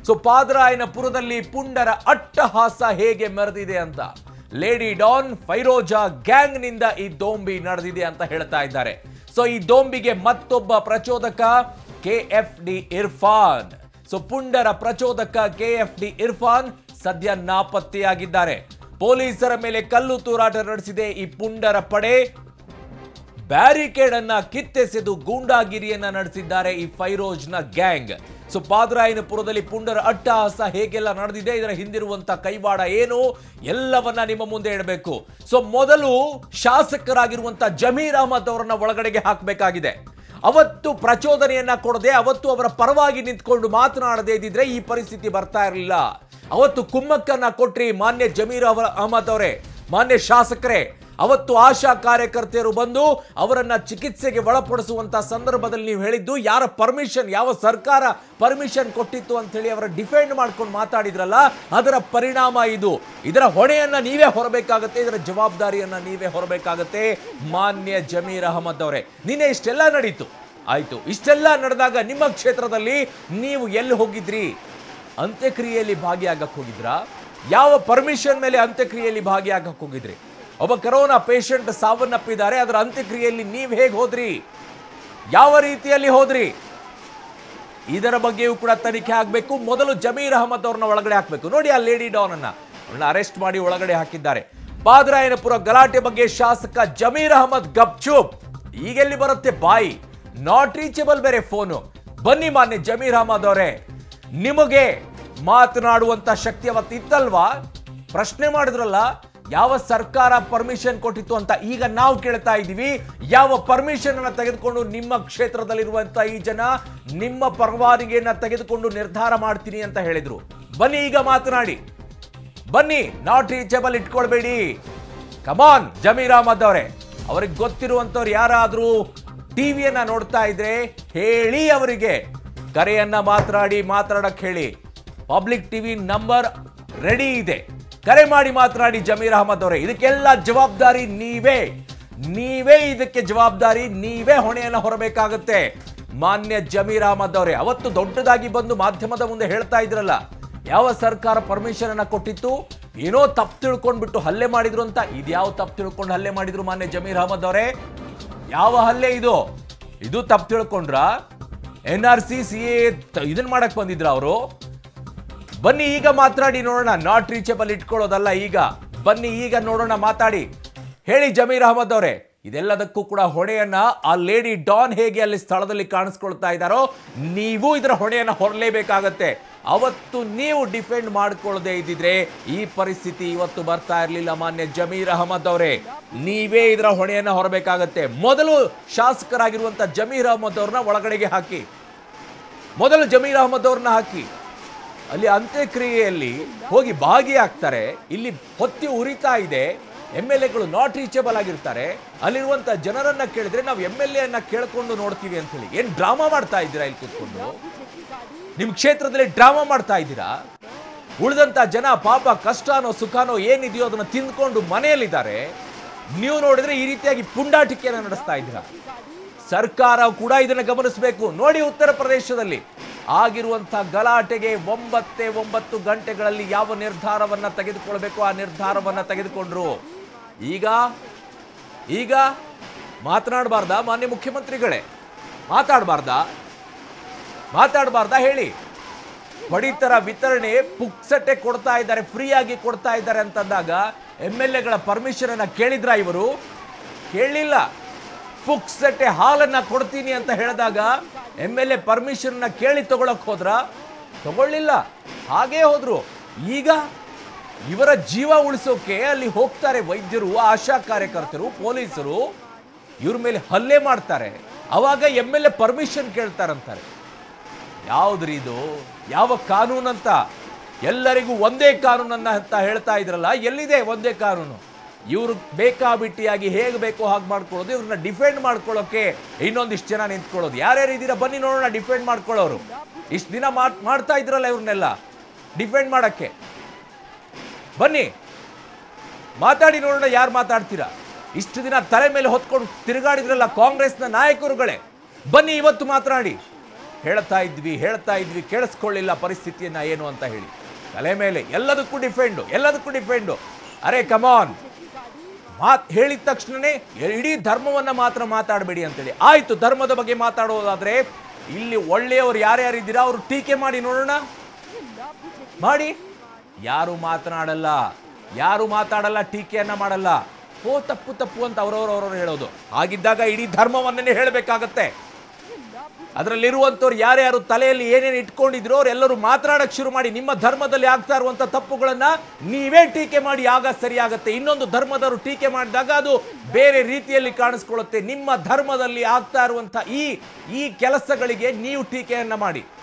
so ಪಾದರಾಯನಪುರದಲ್ಲಿ ಪುಂಡರ ಅಟ್ಟಹಾಸ ಹೇಗೆ ಮೆರೆದಿದೆ ಅಂತ lady Don ಫೈರೋಜಾ ಗ್ಯಾಂಗ್ನಿಂದ ಈ ದೋಂಬಿ ನಡೆದಿದೆ ಅಂತ ಹೇಳ್ತಾ ಇದ್ದಾರೆ ಸೊ ಈ ದೋಂಬಿಗೆ ಮತ್ತೊಬ್ಬ ಪ್ರಚೋದಕ ಕೆ ಎಫ್ ಡಿ ಇರ್ಫಾನ್ ಸೊ ಪುಂಡರ ಪ್ರಚೋದಕ ಕೆ ಎಫ್ ಡಿ ಇರ್ಫಾನ್ ಸದ್ಯ ನಾಪತ್ತೆಯಾಗಿದ್ದಾರೆ ಪೊಲೀಸರ ಮೇಲೆ ಕಲ್ಲು ತೂರಾಟ ನಡೆಸಿದೆ ಈ ಪುಂಡರ ಪಡೆ ಬ್ಯಾರಿಕೇಡ್ ಅನ್ನ ಕಿತ್ತೆಸೆದು ಗೂಂಡಾಗಿರಿಯನ್ನ ನಡೆಸಿದ್ದಾರೆ ಈ ಫೈರೋಜ್ನ ಗ್ಯಾಂಗ್ ಸೊ ಪಾದರಾಯನಪುರದಲ್ಲಿ ಪುಂಡರ ಅಟ್ಟಹಾಸ ಹೇಗೆಲ್ಲ ನಡೆದಿದೆ ಇದರ ಹಿಂದಿರುವಂತ ಕೈವಾಡ ಏನು ಎಲ್ಲವನ್ನ ನಿಮ್ಮ ಮುಂದೆ ಇಡಬೇಕು ಸೊ ಮೊದಲು ಶಾಸಕರಾಗಿರುವಂತ ಜಮೀರ್ ಅಹಮದ್ ಅವರನ್ನ ಒಳಗಡೆಗೆ ಹಾಕಬೇಕಾಗಿದೆ ಅವತ್ತು ಪ್ರಚೋದನೆಯನ್ನ ಕೊಡದೆ ಅವತ್ತು ಅವರ ಪರವಾಗಿ ನಿಂತ್ಕೊಂಡು ಮಾತನಾಡದೇ ಇದ್ದಿದ್ರೆ ಈ ಪರಿಸ್ಥಿತಿ ಬರ್ತಾ ಇರಲಿಲ್ಲ ಅವತ್ತು ಕುಮ್ಮಕ್ಕನ್ನ ಕೊಟ್ರಿ ಮಾನ್ಯ ಜಮೀರ್ ಅವರ ಅಹಮದ್ ಅವರೇ ಮಾನ್ಯ ಶಾಸಕರೇ ಅವತ್ತು ಆಶಾ ಕಾರ್ಯಕರ್ತೆಯರು ಬಂದು ಅವರನ್ನ ಚಿಕಿತ್ಸೆಗೆ ಒಳಪಡಿಸುವಂತ ಸಂದರ್ಭದಲ್ಲಿ ನೀವು ಹೇಳಿದ್ದು ಯಾರ ಪರ್ಮಿಷನ್ ಯಾವ ಸರ್ಕಾರ ಪರ್ಮಿಷನ್ ಕೊಟ್ಟಿತ್ತು ಅಂತ ಹೇಳಿ ಅವರ ಡಿಫೆಂಡ್ ಮಾಡ್ಕೊಂಡು ಮಾತಾಡಿದ್ರಲ್ಲ ಅದರ ಪರಿಣಾಮ ಇದು ಇದರ ಹೊಣೆಯನ್ನ ನೀವೇ ಹೊರಬೇಕಾಗತ್ತೆ ಇದರ ಜವಾಬ್ದಾರಿಯನ್ನ ನೀವೇ ಹೊರಬೇಕಾಗತ್ತೆ ಮಾನ್ಯ ಜಮೀರ್ ಅಹಮದ್ ಅವರೇ ನಿನ್ನೆ ಇಷ್ಟೆಲ್ಲ ನಡೀತು ಆಯ್ತು ಇಷ್ಟೆಲ್ಲ ನಡೆದಾಗ ನಿಮ್ಮ ಕ್ಷೇತ್ರದಲ್ಲಿ ನೀವು ಎಲ್ಲಿ ಹೋಗಿದ್ರಿ ಅಂತ್ಯಕ್ರಿಯೆಯಲ್ಲಿ ಭಾಗಿಯಾಗಕ್ಕೆ ಹೋಗಿದ್ರಾ ಯಾವ ಪರ್ಮಿಷನ್ ಮೇಲೆ ಅಂತ್ಯಕ್ರಿಯೆಯಲ್ಲಿ ಭಾಗಿಯಾಗಕ್ಕೆ ಹೋಗಿದ್ರಿ ಒಬ್ಬ ಕರೋನಾ ಪೇಷಂಟ್ ಸಾವನ್ನಪ್ಪಿದ್ದಾರೆ ಅದರ ಅಂತ್ಯಕ್ರಿಯೆಯಲ್ಲಿ ನೀವು ಹೇಗೆ ಹೋದ್ರಿ ಯಾವ ರೀತಿಯಲ್ಲಿ ಹೋದ್ರಿ ಇದರ ಬಗ್ಗೆಯೂ ಕೂಡ ತನಿಖೆ ಆಗಬೇಕು ಮೊದಲು ಜಮೀರ್ ಅಹಮದ್ ಅವ್ರನ್ನ ಒಳಗಡೆ ಹಾಕಬೇಕು ನೋಡಿ ಆ ಲೇಡಿ ಡಾನ್ ಅನ್ನ ಅವ್ರನ್ನ ಅರೆಸ್ಟ್ ಮಾಡಿ ಒಳಗಡೆ ಹಾಕಿದ್ದಾರೆ ಪಾದರಾಯನಪುರ ಗಲಾಟೆ ಬಗ್ಗೆ ಶಾಸಕ ಜಮೀರ್ ಅಹಮದ್ ಗಪ್ಚೂಪ್ ಈಗೆಲ್ಲಿ ಬರುತ್ತೆ ಬಾಯಿ ನಾಟ್ ರೀಚಬಲ್ ಬೇರೆ ಫೋನು ಬನ್ನಿ ಮಾನ್ಯ ಜಮೀರ್ ಅಹಮದ್ ಅವರೇ ನಿಮಗೆ ಮಾತನಾಡುವಂತ ಶಕ್ತಿ ಅವತ್ತು ಇತ್ತಲ್ವಾ ಪ್ರಶ್ನೆ ಮಾಡಿದ್ರಲ್ಲ ಯಾವ ಸರ್ಕಾರ ಪರ್ಮಿಷನ್ ಕೊಟ್ಟಿತ್ತು ಅಂತ ಈಗ ನಾವು ಕೇಳ್ತಾ ಇದ್ದೀವಿ ಯಾವ ಪರ್ಮಿಷನ್ ಅನ್ನ ತೆಗೆದುಕೊಂಡು ನಿಮ್ಮ ಕ್ಷೇತ್ರದಲ್ಲಿರುವಂತ ಈ ಜನ ನಿಮ್ಮ ಪರವಾನಗಿಯನ್ನ ತೆಗೆದುಕೊಂಡು ನಿರ್ಧಾರ ಮಾಡ್ತೀನಿ ಅಂತ ಹೇಳಿದ್ರು ಬನ್ನಿ ಈಗ ಮಾತನಾಡಿ ಬನ್ನಿ ನಾಟ್ ರೀಚಬಲ್ ಇಟ್ಕೊಳ್ಬೇಡಿ ಕಮಾನ್ ಜಮೀರ್ ಅಹಮದ್ ಅವರೇ ಅವ್ರಿಗೆ ಗೊತ್ತಿರುವಂತವ್ರು ಯಾರಾದ್ರೂ ಟಿವಿಯನ್ನ ನೋಡ್ತಾ ಇದ್ರೆ ಹೇಳಿ ಅವರಿಗೆ ಕರೆಯನ್ನ ಮಾತನಾಡಿ ಮಾತನಾಡಕ್ ಹೇಳಿ ಪಬ್ಲಿಕ್ ಟಿವಿ ನಂಬರ್ ರೆಡಿ ಇದೆ ಕರೆ ಮಾಡಿ ಮಾತನಾಡಿ ಜಮೀರ್ ಅಹಮದ್ ಅವರೇ ಇದಕ್ಕೆಲ್ಲ ಜವಾಬ್ದಾರಿ ನೀವೇ ನೀವೇ ಇದಕ್ಕೆ ಜವಾಬ್ದಾರಿ ನೀವೇ ಹೊಣೆಯನ್ನ ಹೊರಬೇಕಾಗುತ್ತೆ ಮಾನ್ಯ ಜಮೀರ್ ಅಹಮದ್ ಅವರೇ ಅವತ್ತು ದೊಡ್ಡದಾಗಿ ಬಂದು ಮಾಧ್ಯಮದ ಮುಂದೆ ಹೇಳ್ತಾ ಇದ್ರಲ್ಲ ಯಾವ ಸರ್ಕಾರ ಪರ್ಮಿಷನ್ ಅನ್ನ ಕೊಟ್ಟಿತ್ತು ಏನೋ ತಪ್ಪು ತಿಳ್ಕೊಂಡ್ಬಿಟ್ಟು ಹಲ್ಲೆ ಮಾಡಿದ್ರು ಅಂತ ಇದ್ಯಾವ ತಪ್ಪು ತಿಳ್ಕೊಂಡು ಹಲ್ಲೆ ಮಾಡಿದ್ರು ಮಾನ್ಯ ಜಮೀರ್ ಅಹಮದ್ ಅವರೇ ಯಾವ ಹಲ್ಲೆ ಇದು ಇದು ತಪ್ಪು ತಿಳ್ಕೊಂಡ್ರ N R C C A ಇದನ್ನ ಮಾಡಕ್ ಬಂದಿದ್ರ ಅವರು ಬನ್ನಿ ಈಗ ಮಾತನಾಡಿ ನೋಡೋಣ ನಾಟ್ ರೀಚಬಲ್ ಇಟ್ಕೊಳ್ಳೋದಲ್ಲ ಈಗ ಬನ್ನಿ ಈಗ ನೋಡೋಣ ಮಾತಾಡಿ ಹೇಳಿ ಜಮೀರ್ ಅಹಮದ್ ಅವರೇ ಇದೆಲ್ಲದಕ್ಕೂ ಕೂಡ ಹೊಣೆಯನ್ನ ಆ ಲೇಡಿ ಡಾನ್ ಹೇಗೆ ಅಲ್ಲಿ ಸ್ಥಳದಲ್ಲಿ ಕಾಣಿಸ್ಕೊಳ್ತಾ ಇದ್ದಾರೋ ನೀವು ಇದರ ಹೊಣೆಯನ್ನ ಹೊರಲೇಬೇಕಾಗತ್ತೆ ಅವತ್ತು ನೀವು ಡಿಫೆಂಡ್ ಮಾಡ್ಕೊಳ್ಳದೆ ಇದ್ದಿದ್ರೆ ಈ ಪರಿಸ್ಥಿತಿ ಇವತ್ತು ಬರ್ತಾ ಇರಲಿಲ್ಲ ಮಾನ್ಯ ಜಮೀರ್ ಅಹಮದ್ ಅವರೇ ನೀವೇ ಇದರ ಹೊಣೆಯನ್ನ ಹೊರಬೇಕಾಗತ್ತೆ ಮೊದಲು ಶಾಸಕರಾಗಿರುವಂತ ಜಮೀರ್ ಅಹಮದ್ ಅವ್ರನ್ನ ಒಳಗಡೆಗೆ ಹಾಕಿ ಮೊದಲು ಜಮೀರ್ ಅಹಮದ್ ಅವ್ರನ್ನ ಹಾಕಿ ಅಲ್ಲಿ ಅಂತ್ಯಕ್ರಿಯೆಯಲ್ಲಿ ಹೋಗಿ ಭಾಗಿಯಾಗ್ತಾರೆ ಇಲ್ಲಿ ಹೊತ್ತಿ ಉರಿತಾ ಇದೆ ಎಮ್ ಎಲ್ ಎಗಳು ನಾಟ್ ರೀಚಬಲ್ ಆಗಿರ್ತಾರೆ ಅಲ್ಲಿರುವಂತ ಜನರನ್ನ ಕೇಳಿದ್ರೆ ನಾವು ಎಮ್ ಎಲ್ ಎನ್ನ ಕೇಳ್ಕೊಂಡು ನೋಡ್ತೀವಿ ಅಂತ ಹೇಳಿ ಏನ್ ಡ್ರಾಮಾ ಮಾಡ್ತಾ ಇದ್ದೀರಾ ಇಲ್ಲಿ ಕೂತ್ಕೊಂಡು ನಿಮ್ ಕ್ಷೇತ್ರದಲ್ಲಿ ಡ್ರಾಮಾ ಮಾಡ್ತಾ ಇದ್ದೀರಾ ಉಳಿದಂತ ಜನ ಪಾಪ ಕಷ್ಟನೋ ಸುಖನೋ ಏನಿದೆಯೋ ಅದನ್ನ ತಿಂದ್ಕೊಂಡು ಮನೆಯಲ್ಲಿದ್ದಾರೆ ನೀವು ನೋಡಿದ್ರೆ ಈ ರೀತಿಯಾಗಿ ಪುಂಡಾಟಿಕೆಯನ್ನು ನಡೆಸ್ತಾ ಇದ್ದೀರಾ ಸರ್ಕಾರ ಕೂಡ ಇದನ್ನು ಗಮನಿಸಬೇಕು ನೋಡಿ ಉತ್ತರ ಪ್ರದೇಶದಲ್ಲಿ ಆಗಿರುವಂತಹ ಗಲಾಟೆಗೆ ಒಂಬತ್ತೇ ಒಂಬತ್ತು ಗಂಟೆಗಳಲ್ಲಿ ಯಾವ ನಿರ್ಧಾರವನ್ನ ತೆಗೆದುಕೊಳ್ಬೇಕು ಆ ನಿರ್ಧಾರವನ್ನ ತೆಗೆದುಕೊಂಡ್ರು ಈಗ ಈಗ ಮಾತನಾಡಬಾರ್ದಾ ಮಾನ್ಯ ಮುಖ್ಯಮಂತ್ರಿಗಳೇ ಮಾತಾಡಬಾರ್ದಾ ಮಾತಾಡಬಾರ್ದಾ ಹೇಳಿ ಪಡಿತರ ವಿತರಣೆ ಪುಕ್ಸಟ್ಟೆ ಕೊಡ್ತಾ ಇದ್ದಾರೆ ಫ್ರೀಯಾಗಿ ಕೊಡ್ತಾ ಇದ್ದಾರೆ ಅಂತಂದಾಗ ಎಮ್ ಎಲ್ ಎಗಳ ಪರ್ಮಿಷನ್ ಅನ್ನ ಕೇಳಿದ್ರ ಇವರು ಕೇಳಲಿಲ್ಲ ಪುಕ್ಸಟ್ಟೆ ಹಾಲನ್ನ ಕೊಡ್ತೀನಿ ಅಂತ ಹೇಳಿದಾಗ ಎಮ್ ಎಲ್ ಎ ಪರ್ಮಿಷನ್ ಕೇಳಿ ತಗೊಳಕ್ ಹೋದ್ರ ತಗೊಳ್ಳಿಲ್ಲ ಹಾಗೇ ಹೋದ್ರು ಈಗ ಇವರ ಜೀವ ಉಳಿಸೋಕೆ ಅಲ್ಲಿ ಹೋಗ್ತಾರೆ ವೈದ್ಯರು ಆಶಾ ಕಾರ್ಯಕರ್ತರು ಪೊಲೀಸರು ಇವ್ರ ಮೇಲೆ ಹಲ್ಲೆ ಮಾಡ್ತಾರೆ ಅವಾಗ ಎಮ್ ಎಲ್ ಎ ಪರ್ಮಿಷನ್ ಕೇಳ್ತಾರಂತಾರೆ ಯಾವ್ದ್ರಿ ಇದು ಯಾವ ಕಾನೂನಂತ ಎಲ್ಲರಿಗೂ ಒಂದೇ ಕಾನೂನನ್ನ ಅಂತ ಹೇಳ್ತಾ ಇದ್ರಲ್ಲ ಎಲ್ಲಿದೆ ಒಂದೇ ಕಾನೂನು ಇವರು ಬೇಕಾಬಿಟ್ಟಿಯಾಗಿ ಹೇಗೆ ಬೇಕೋ ಹಾಗೆ ಮಾಡ್ಕೊಳ್ಳೋದು ಇವ್ರನ್ನ ಡಿಫೆಂಡ್ ಮಾಡ್ಕೊಳ್ಳೋಕೆ ಇನ್ನೊಂದಿಷ್ಟು ಜನ ನಿಂತ್ಕೊಳ್ಳೋದು ಯಾರ್ಯಾರು ಇದ್ದೀರಾ ಬನ್ನಿ ನೋಡೋಣ ಡಿಫೆಂಡ್ ಮಾಡ್ಕೊಳ್ಳೋರು ಇಷ್ಟು ದಿನ ಮಾಡ್- ಮಾಡ್ತಾ ಇದ್ರಲ್ಲ ಇವ್ರನ್ನೆಲ್ಲ ಡಿಫೆಂಡ್ ಮಾಡಕ್ಕೆ ಬನ್ನಿ ಮಾತಾಡಿ ನೋಡೋಣ ಯಾರು ಮಾತಾಡ್ತೀರಾ ಇಷ್ಟು ದಿನ ತಲೆ ಮೇಲೆ ಹೊತ್ಕೊಂಡು ತಿರುಗಾಡಿದ್ರಲ್ಲ ಕಾಂಗ್ರೆಸ್ನ ನಾಯಕರುಗಳೇ ಬನ್ನಿ ಇವತ್ತು ಮಾತನಾಡಿ ಹೇಳ್ತಾ ಇದ್ವಿ ಹೇಳ್ತಾ ಇದ್ವಿ ಕೇಳಿಸ್ಕೊಳ್ಳಿಲ್ಲ ಪರಿಸ್ಥಿತಿಯನ್ನ ಏನು ಅಂತ ಹೇಳಿ ತಲೆ ಮೇಲೆ ಎಲ್ಲದಕ್ಕೂ ಡಿಫೆಂಡು ಎಲ್ಲದಕ್ಕೂ ಡಿಫೆಂಡು ಅರೆ ಕಮಾನ್ ಮಾತ್ ಹೇಳಿದ ತಕ್ಷಣನೇ ಇಡೀ ಧರ್ಮವನ್ನ ಮಾತ್ರ ಮಾತಾಡಬೇಡಿ ಅಂತೇಳಿ ಆಯ್ತು ಧರ್ಮದ ಬಗ್ಗೆ ಮಾತಾಡೋದಾದ್ರೆ ಇಲ್ಲಿ ಒಳ್ಳೆಯವರು ಯಾರ್ಯಾರಿದ್ದೀರಾ ಅವರು ಟೀಕೆ ಮಾಡಿ ನೋಡೋಣ ಮಾಡಿ ಯಾರು ಮಾತನಾಡಲ್ಲ ಯಾರು ಮಾತಾಡಲ್ಲ ಟೀಕೆಯನ್ನ ಮಾಡಲ್ಲ ಓ ತಪ್ಪು ತಪ್ಪು ಅಂತ ಅವರವರವರು ಹೇಳೋದು ಹಾಗಿದ್ದಾಗ ಇಡೀ ಧರ್ಮವನ್ನೇ ಹೇಳಬೇಕಾಗತ್ತೆ ಅದರಲ್ಲಿರುವಂಥವ್ರು ಯಾರ್ಯಾರು ತಲೆಯಲ್ಲಿ ಏನೇನು ಇಟ್ಕೊಂಡಿದ್ರು ಅವರೆಲ್ಲರೂ ಮಾತನಾಡಕ್ ಶುರು ಮಾಡಿ ನಿಮ್ಮ ಧರ್ಮದಲ್ಲಿ ಆಗ್ತಾ ಇರುವಂತ ತಪ್ಪುಗಳನ್ನ ನೀವೇ ಟೀಕೆ ಮಾಡಿ ಆಗ ಸರಿಯಾಗತ್ತೆ ಇನ್ನೊಂದು ಧರ್ಮದವರು ಟೀಕೆ ಮಾಡಿದಾಗ ಅದು ಬೇರೆ ರೀತಿಯಲ್ಲಿ ಕಾಣಿಸ್ಕೊಳ್ಳುತ್ತೆ ನಿಮ್ಮ ಧರ್ಮದಲ್ಲಿ ಆಗ್ತಾ ಇರುವಂತ ಈ ಈ ಕೆಲಸಗಳಿಗೆ ನೀವು ಟೀಕೆಯನ್ನ ಮಾಡಿ